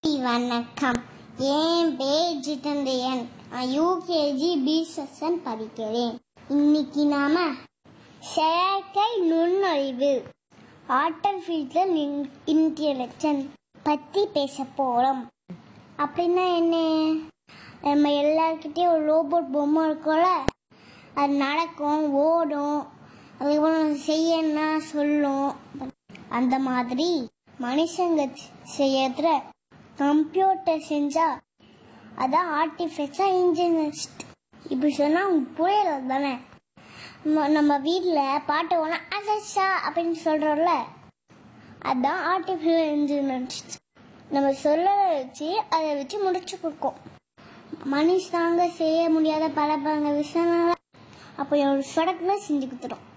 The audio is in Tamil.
வணக்கம் என் பேர் ஜிதந்திரன் நான் யூகேஜி பி செக்ஷன் படிக்கிறேன் இன்னைக்கு நாம செயற்கை நுண்ணறிவு ஆர்டிஃபிஷியல் இன்டெலிஜென்ஸ் பத்தி பேச போறோம் அப்படின்னா என்ன நம்ம எல்லாருக்கிட்டையும் ஒரு ரோபோட் பொம்மை இருக்கும்ல அது நடக்கும் ஓடும் அதுக்கப்புறம் செய்யணும்னா சொல்லும் அந்த மாதிரி மனுஷங்க செய்யற கம்ப்யூட்டர் செஞ்சா அதான் ஆர்டிஃபிஷியல் இன்ஜினியர்ஸ் இப்படி சொன்னா உங்களுக்கு புரியல தானே நம்ம- நம்ம வீட்டில் பாட்டு ஓனா அதஷா அப்படின்னு சொல்றோம்ல அதான் ஆர்டிஃபிஷியல் இன்ஜினியர்ஸ் நம்ம சொல்ல வச்சு அதை வச்சு முடிச்சு கொடுக்கும் மனுஷாங்க செய்ய முடியாத பல பல விஷயங்களை அப்போ ஒரு சொடக்குல செஞ்சு கொடுத்துரும்